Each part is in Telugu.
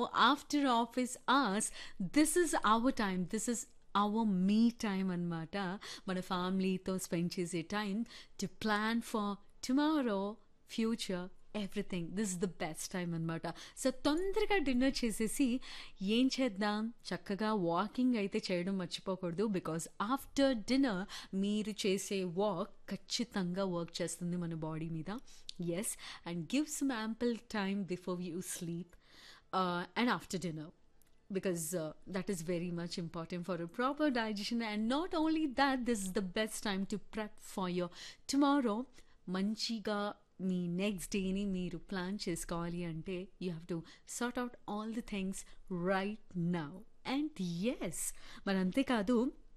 after office hours this is our time this is our me time అనమాట మన ఫ్యామిలీతో స్పెండ్ చేసే time to plan for tomorrow future everything this is the best time అనమాట సో తొందరగా డిన్నర్ చేసేసి ఏం చేద్దాం చక్కగా వాకింగ్ అయితే చేయడం మర్చిపోకూడదు బికాజ్ ఆఫ్టర్ డిన్నర్ మీరు చేసే వాక్ ఖచ్చితంగా వర్క్ చేస్తుంది మన బాడీ మీద yes and give some ample time before you sleep and after dinner because uh, that is very much important for a proper digestion and not only that this is the best time to prep for your tomorrow మంచిగా మీ నెక్స్ట్ డేని మీరు ప్లాన్ చేసుకోవాలి అంటే you have to sort out all the things right now and yes మరి అంతేకాదు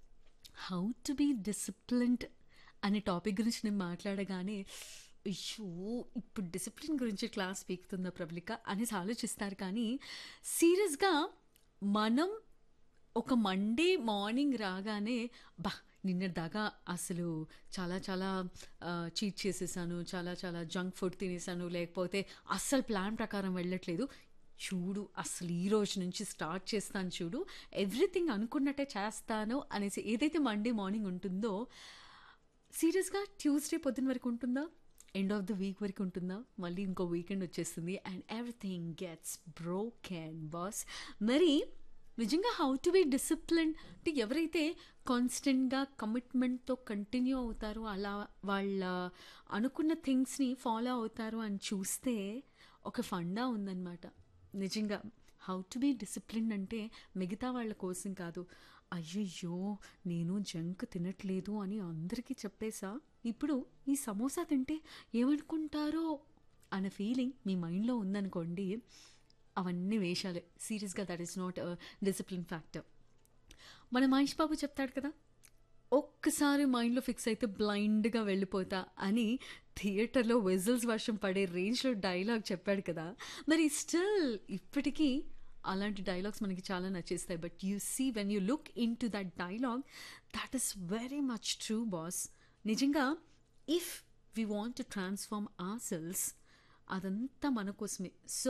హౌ టు బీ డిసిప్లిన్డ్ అనే టాపిక్ గురించి నేను మాట్లాడగానే అయ్యో ఇప్పుడు డిసిప్లిన్ గురించి క్లాస్ పీకుతుందా ప్రబలిక అనేసి ఆలోచిస్తారు కానీ సీరియస్గా మనం ఒక మండే మార్నింగ్ రాగానే బా నిన్నటిదాకా అసలు చాలా చాలా చీట్ చేసేసాను చాలా చాలా జంక్ ఫుడ్ తినేసాను లేకపోతే అస్సలు ప్లాన్ ప్రకారం వెళ్ళట్లేదు చూడు అసలు ఈ రోజు నుంచి స్టార్ట్ చేస్తాను చూడు ఎవ్రీథింగ్ అనుకున్నట్టే చేస్తాను అనేసి ఏదైతే మండే మార్నింగ్ ఉంటుందో సీరియస్గా ట్యూస్డే పొద్దున్న వరకు ఉంటుందా ఎండ్ ఆఫ్ ద వీక్ వరకు ఉంటుందా మళ్ళీ ఇంకో వీకెండ్ వచ్చేస్తుంది and everything gets broken boss మరి నిజంగా హౌ టు బీ డిసిప్లిన్ అంటే ఎవరైతే కాన్స్టెంట్గా కమిట్మెంట్తో కంటిన్యూ అవుతారో అలా వాళ్ళ అనుకున్న థింగ్స్ని ఫాలో అవుతారు అని చూస్తే ఒక ఫండా ఉందన్నమాట నిజంగా హౌ టు బీ డిసిప్లిన్ అంటే మిగతా వాళ్ళ కోసం కాదు అయ్యయ్యో నేను జంక్ తినట్లేదు అని అందరికీ చెప్పేసా ఇప్పుడు ఈ సమోసా తింటే ఏమనుకుంటారో అన్న ఫీలింగ్ మీ మైండ్లో ఉందనుకోండి అవన్నీ వేషాలే సీరియస్గా that is not discipline factor మన మహేష్ బాబు చెప్తాడు కదా ఒక్కసారి మైండ్లో ఫిక్స్ అయితే బ్లైండ్గా వెళ్ళిపోతా అని థియేటర్లో విజిల్స్ వర్షం పడే రేంజ్లో డైలాగ్ చెప్పాడు కదా మరి స్టిల్ ఇప్పటికీ అలాంటి డైలాగ్స్ మనకి చాలా నచ్చేస్తాయి but you see when you look into that dialogue that is very much true boss నిజంగా if we want to transform ourselves అదంతా మన కోసమే సో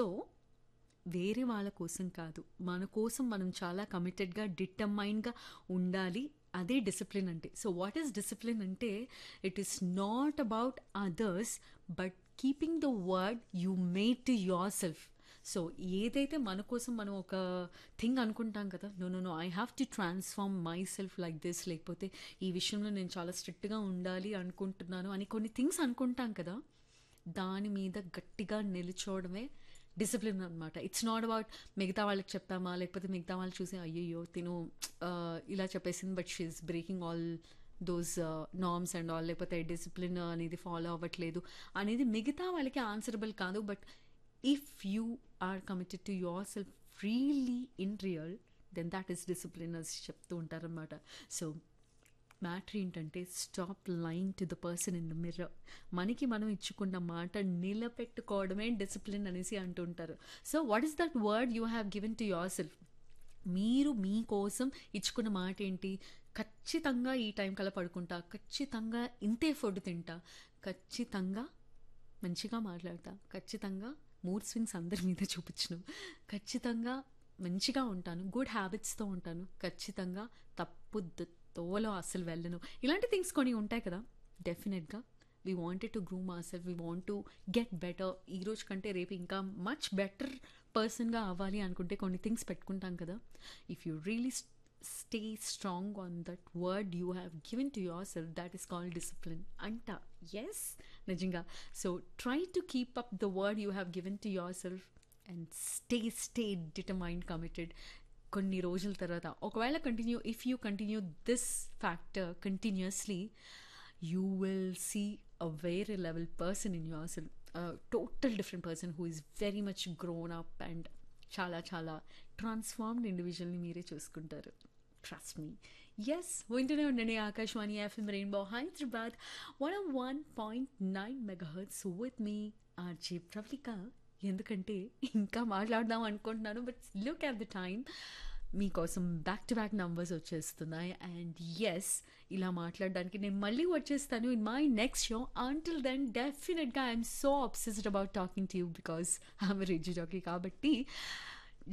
వేరే వాళ్ళ కోసం కాదు మన కోసం మనం చాలా కమిటెడ్గా డిటర్మైన్గా ఉండాలి అదే డిసిప్లిన్ అంటే సో వాట్ ఈస్ డిసిప్లిన్ అంటే it is not about others but keeping the word you made to yourself so ఏదైతే మన కోసం మనం ఒక థింగ్ అనుకుంటాం కదా no no no I have to transform myself like this లేకపోతే ఈ విషయంలో నేను చాలా స్ట్రిక్ట్గా ఉండాలి అనుకుంటున్నాను అని కొన్ని థింగ్స్ అనుకుంటాం కదా దాని మీద గట్టిగా నిలుచోవడమే డిసిప్లిన్ అనమాట ఇట్స్ నాట్ అబౌట్ మిగతా వాళ్ళకి చెప్తామా లేకపోతే మిగతా వాళ్ళు చూసి అయ్యయ్యో తిను ఇలా చెప్పేసింది but she's breaking all those norms and all లేకపోతే డిసిప్లిన్ అనేది ఫాలో అవ్వట్లేదు అనేది మిగతా వాళ్ళకి ఆన్సరబుల్ కాదు but if you are committed to yourself really in real then that is discipline అని చెప్తూ ఉంటారనమాట సో మ్యాటర్ ఏంటంటే stop line to the person in the mirror మనకి మనం ఇచ్చుకున్న మాట నిలబెట్టుకోవడమే డిసిప్లిన్ అనేసి అంటుంటారు so what is that word you have given to your self మీరు మీకోసం ఇచ్చుకున్న మాట ఏంటి ఖచ్చితంగా ఈ టైం కల్లా పడుకుంటా ఖచ్చితంగా ఇంతే ఫుడ్ తింటా ఖచ్చితంగా మంచిగా మాట్లాడతా ఖచ్చితంగా మూడ్ స్వింగ్స్ అందరి మీద చూపించను ఖచ్చితంగా మంచిగా ఉంటాను గుడ్ హ్యాబిట్స్తో ఉంటాను ఖచ్చితంగా తప్పు తోలో అసలు వెళ్ళను ఇలాంటి థింగ్స్ కొన్ని ఉంటాయి కదా డెఫినెట్గా we wanted to groom our self we want to get better ఈ రోజు కంటే రేపు ఇంకా మచ్ బెటర్ పర్సన్గా అవ్వాలి అనుకుంటే కొన్ని థింగ్స్ పెట్టుకుంటాం కదా if you really stay strong on that word you have given to yourself that is called discipline అంట ఎస్ నిజంగా so try to keep up the word you have given to yourself and stay stay determined committed కొన్ని రోజుల తర్వాత ఒకవేళ continue if you continue this factor continuously you will see a వేరే level person in yourself total different person who is very much grown up and చాలా చాలా ట్రాన్స్ఫార్మ్డ్ ఇండివిజువల్ని మీరే చూసుకుంటారు ట్రస్ట్ మీ ఎస్ వింటూనే ఉండండి Akashvani FM rainbow Hyderabad one one point nine megahertz with me RJ Pravalika ఎందుకంటే ఇంకా మాట్లాడదాం అనుకుంటున్నాను but look at the time మీకోసం బ్యాక్ టు బ్యాక్ నంబర్స్ వచ్చేస్తున్నాయి అండ్ ఎస్ ఇలా మాట్లాడడానికి నేను మళ్ళీ వచ్చేస్తాను in my next show until then డెఫినెట్గా I'm so obsessed about talking to you because I'm రిజి టాకీ కాబట్టి